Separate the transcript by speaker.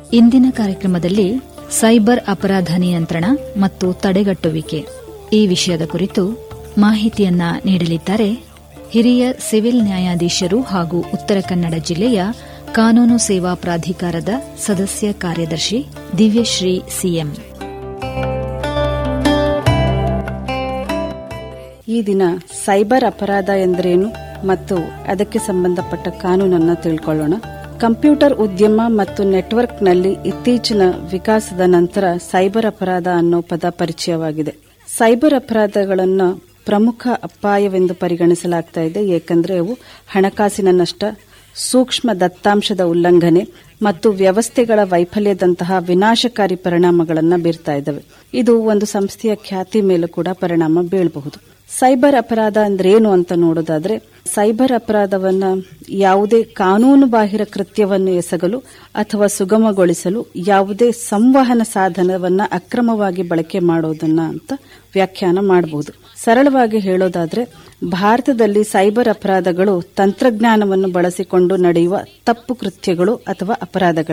Speaker 1: ಇಂದಿನ ಕಾರ್ಯಕ್ರಮದಲ್ಲಿ ಸೈಬರ್ ಅಪರಾಧ ನಿಯಂತ್ರಣ ಮತ್ತು ತಡೆಗಟ್ಟುವಿಕೆ ಈ ವಿಷಯದ ಕುರಿತು ಮಾಹಿತಿಯನ್ನ ನೀಡಲಿದ್ದಾರೆ ಹಿರಿಯ ಸಿವಿಲ್ ನ್ಯಾಯಾಧೀಶರು ಹಾಗೂ ಉತ್ತರ ಕನ್ನಡ ಜಿಲ್ಲೆಯ ಕಾನೂನು ಸೇವಾ ಪ್ರಾಧಿಕಾರದ ಸದಸ್ಯ ಕಾರ್ಯದರ್ಶಿ ದಿವ್ಯಶ್ರೀ ಸಿಎಂ
Speaker 2: ಈ ದಿನ ಸೈಬರ್ ಅಪರಾಧ ಎಂದರೇನು ಮತ್ತು ಅದಕ್ಕೆ ಸಂಬಂಧಪಟ್ಟ ಕಾನೂನನ್ನು ತಿಳ್ಕೊಳ್ಳೋಣ ಕಂಪ್ಯೂಟರ್ ಉದ್ಯಮ ಮತ್ತು ನೆಟ್ವರ್ಕ್ನಲ್ಲಿ ಇತ್ತೀಚಿನ ವಿಕಾಸದ ನಂತರ ಸೈಬರ್ ಅಪರಾಧ ಅನ್ನೋ ಪದ ಪರಿಚಯವಾಗಿದೆ ಸೈಬರ್ ಅಪರಾಧಗಳನ್ನು ಪ್ರಮುಖ ಅಪಾಯವೆಂದು ಪರಿಗಣಿಸಲಾಗ್ತಾ ಇದೆ ಏಕೆಂದರೆ ಅವು ಹಣಕಾಸಿನ ನಷ್ಟ ಸೂಕ್ಷ್ಮ ದತ್ತಾಂಶದ ಉಲ್ಲಂಘನೆ ಮತ್ತು ವ್ಯವಸ್ಥೆಗಳ ವೈಫಲ್ಯದಂತಹ ವಿನಾಶಕಾರಿ ಪರಿಣಾಮಗಳನ್ನು ಬೀರ್ತಾ ಇದ್ದಾವೆ ಇದು ಒಂದು ಸಂಸ್ಥೆಯ ಖ್ಯಾತಿ ಮೇಲೂ ಕೂಡ ಪರಿಣಾಮ ಬೀಳಬಹುದು ಸೈಬರ್ ಅಪರಾಧ ಅಂದ್ರೆ ಏನು ಅಂತ ನೋಡೋದಾದ್ರೆ ಸೈಬರ್ ಅಪರಾಧವನ್ನ ಯಾವುದೇ ಕಾನೂನು ಬಾಹಿರ ಕೃತ್ಯವನ್ನು ಎಸಗಲು ಅಥವಾ ಸುಗಮಗೊಳಿಸಲು ಯಾವುದೇ ಸಂವಹನ ಸಾಧನವನ್ನ ಅಕ್ರಮವಾಗಿ ಬಳಕೆ ಮಾಡೋದನ್ನ ಅಂತ ವ್ಯಾಖ್ಯಾನ ಮಾಡಬಹುದು ಸರಳವಾಗಿ ಹೇಳೋದಾದ್ರೆ ಭಾರತದಲ್ಲಿ ಸೈಬರ್ ಅಪರಾಧಗಳು ತಂತ್ರಜ್ಞಾನವನ್ನು ಬಳಸಿಕೊಂಡು ನಡೆಯುವ ತಪ್ಪು ಕೃತ್ಯಗಳು ಅಥವಾ ಅಪರಾಧಗಳು